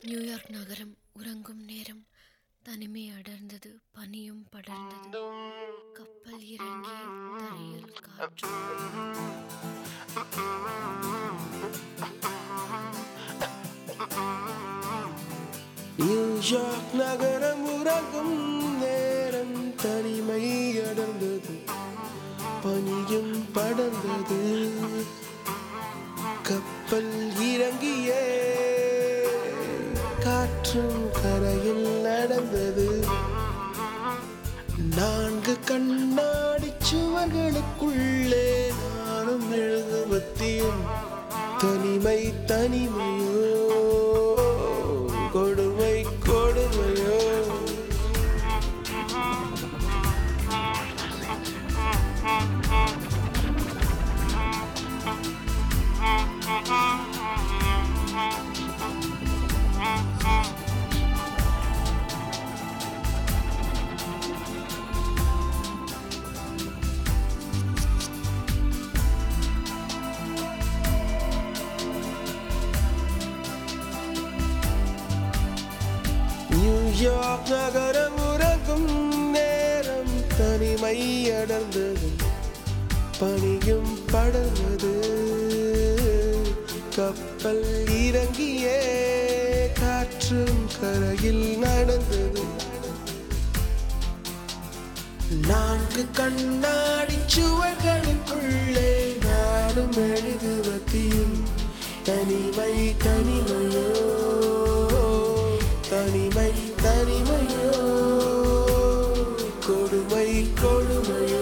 New York நகரம் உறங்கும் நேரம் தனிமை அடர்ந்தது பனியும் படர்ந்தது கப்பல் இறங்கிய தரையில் காற்று நியூயார்க் நகரம் உறங்கும் நேரம் தனிமை அடர்ந்தது பனியும் படர்ந்தது கப்பல் இறங்கிய காற்றும் கரையில் நடந்தது நான்கு கண்ணாடி சுவர்களுக்குள்ளே நானும் எழுதுவத்தியும் தனிமை தனிமையோ கொடுமை கொடுமையோ நியூயார்க் நகரம் உறங்கும் நேரம் தனிமை அடர்ந்தது பனியும் படர்ந்தது கப்பல் இறங்கிய காற்றும் கரையில் நடந்தது நான்கு கண்ணாடி சுவர்களுக்குள்ளே நாடும் எழுதுவத்தியும் தனிமை தனிமையோ தனிமை தனிமையோ கொடுமை கொடுமையோ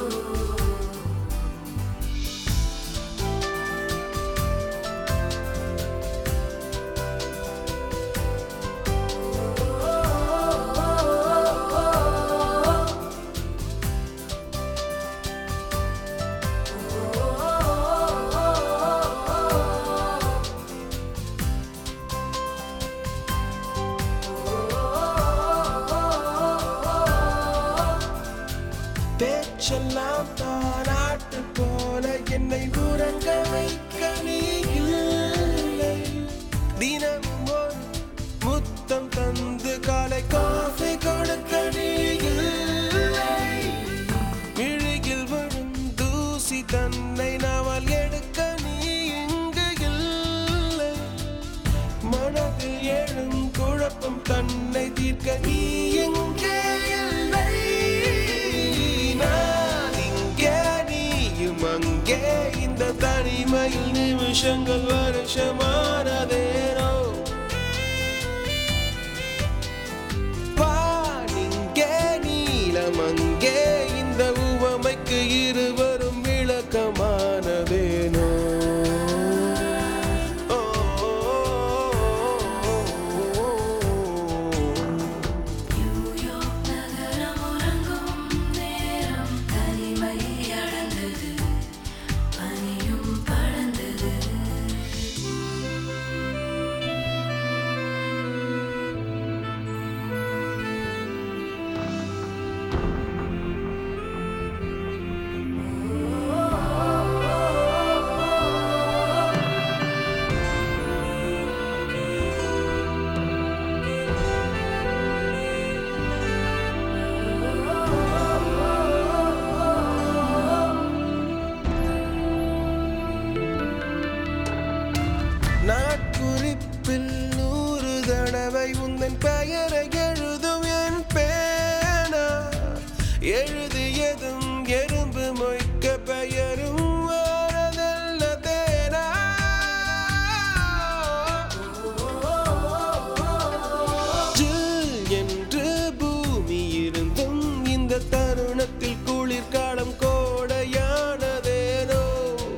பேச்செல்லாம் தாராட்டு போல என்னை உறங்க வைக்க நீ இல்லை தினமும் ஒரு முத்தம் தந்து காலை காஃபி கொடுக்க நீ இல்லை விழியில் விழும் தூசி தன்னை நாவல் எடுக்க நீ இங்கு இல்லை மனதில் எழும் குழப்பம் தன்னை தீர்க்க நீ எங்கே இல்லை நான் இங்கே நீயும் அங்கே இந்த தனிமையில் நிமிஷங்கள் வருஷமானதேனோ வானிங்கே நீலம் அங்கே இந்த உவமைக்கு இருவரும் விளக்கமானதேனோ ஓ, நியூயார்க் நகரம் உறங்கும் நேரம் தனிமை அடர்ந்தது பனியும் படர்ந்தது நாட்குறிப்பில் நூறு தடவை உந்தன் பெயரை எழுதும் என் பேனா எழுதியதும் எறும்பு மொய்க்க பெயரும் வாரதல்ல தேனா ஜில் என்று பூமி இருந்தும் இந்த தருணத்தில் குளிர்காலம் கோடையானதேனோ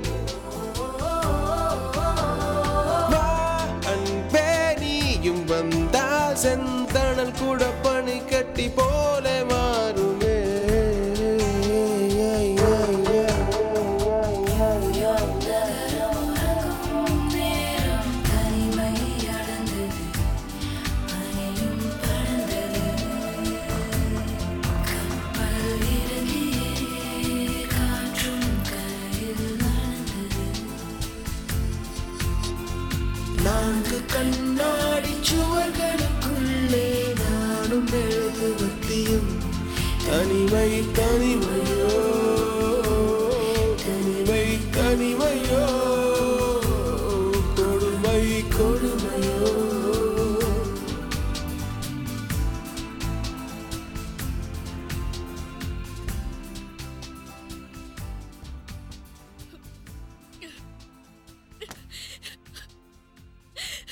வா அன்பே நீயும் வந்தால் செந்தணல் கூட பனி கட்டி போல மாறுமே நியூயார்க் நகரம் உறங்கும் நேரம் தனிமை அடர்ந்தது பனியும் படர்ந்தது கப்பல் இறங்கிய காற்றும் கரையில் நடந்தது நான்கு கண்ணாடி சுவர் தனிமை தனிமையோ தனிமை தனிமையோ கொடுமை கொடுமை